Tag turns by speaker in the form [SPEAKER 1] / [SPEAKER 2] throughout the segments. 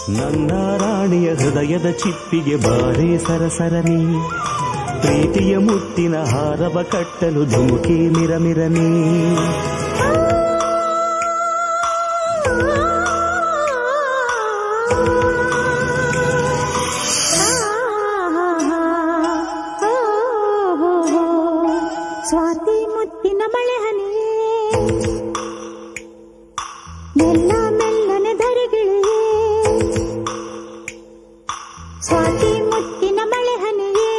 [SPEAKER 1] ನನ್ನ ರಾಣಿಯ ಹೃದಯದ ಚಿಪ್ಪಿಗೆ ಬಾರೆ ಸರಸರನಿ ಪ್ರೀತಿಯ ಮುತ್ತಿನ ಹಾರವ ಕಟ್ಟಲು ಧುಮುಕಿ ಮಿರಮಿರನಿ
[SPEAKER 2] ಸ್ವಾತಿ ಮುತ್ತಿನ ಮಳೆ ಹನಿಯೇ ಮೆಲ್ಲ ಮೆಲ್ಲನೆ ಧರೆಗಿಳಿಯೇ ಸ್ವಾತಿ ಮುತ್ತಿನ ಮಳೆ ಹನಿಯೇ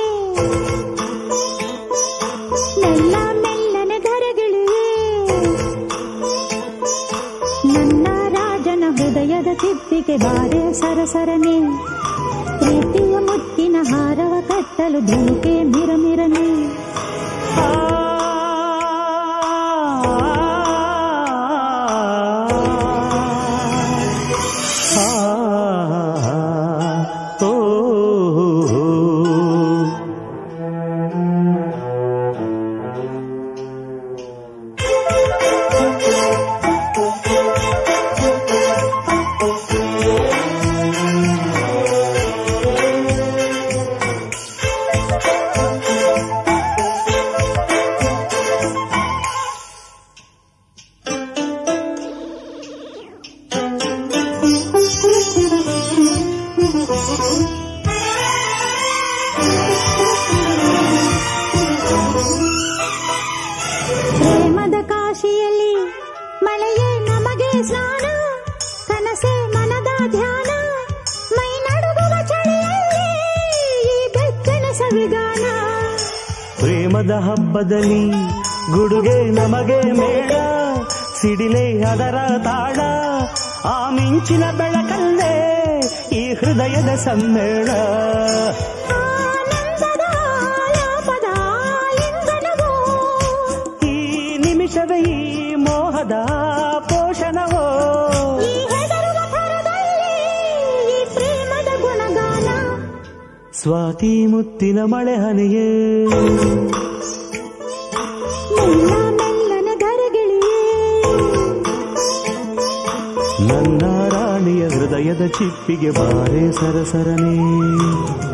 [SPEAKER 2] ಮೆಲ್ಲ ಮೆಲ್ಲನೆ ಧರೆಗಿಳಿಯೇ ನನ್ನ ರಾಜನ ಹೃದಯದ ತಿಪ್ಪಿಗೆ ಬಾರೆ ಸರಸರನೆ ಪ್ರೀತಿಯ ಮುತ್ತಿನ ಹಾರವ ಕಟ್ಟಲು ಧುಮುಕೆ ಮಿರಮಿರನೆ
[SPEAKER 1] ಆ, ಆ, ಓ, ಓ,
[SPEAKER 2] ಪ್ರೇಮದ ಕಾಶಿಯಲ್ಲಿ ಮಳೆಯೇ ನಮಗೆ ಸ್ನಾನ ಕನಸೆ ಮನದ ಧ್ಯಾನ ಮೈ ನಡುಗುವ ಚಳಿಯಲ್ಲಿ ಈ ಬೆಚ್ಚನ ಸವಿಗಾನ
[SPEAKER 1] ಪ್ರೇಮದ ಹಬ್ಬದಲ್ಲಿ ಗುಡುಗೆ ನಮಗೆ ಮೇಳ ಸಿಡಿಲೆ ಅದರ ತಾಳ ಆ ಮಿಂಚಿನ ಬೆಳಕಲ್ಲೇ ಈ ಹೃದಯದ ಸಮ್ಮೇಳ
[SPEAKER 2] ಆನಂದದ ಆಲಾಪದ ಲಿಂಗನವೋ
[SPEAKER 1] ಈ ನಿಮಿಷವೇ ಈ ಮೋಹದ ಪೋಷಣವೋ
[SPEAKER 2] ಈ ಹೆದರುವ ಥರದಲ್ಲಿ ಈ ಪ್ರೇಮದ ಗುಣಗಾನ
[SPEAKER 1] ಸ್ವಾತಿ ಮುತ್ತಿನ ಮಳೆ ಹನಿಯೇ
[SPEAKER 2] ಮೆಲ್ಲ ಮೆಲ್ಲನೆ ಧರೆಗಿಳಿಯೇ
[SPEAKER 1] ನನ್ನ ರಾಣಿಯ ಹೃದಯದ ಚಿಪ್ಪಿಗೆ ಬಾರೆ ಸರಸರನೇ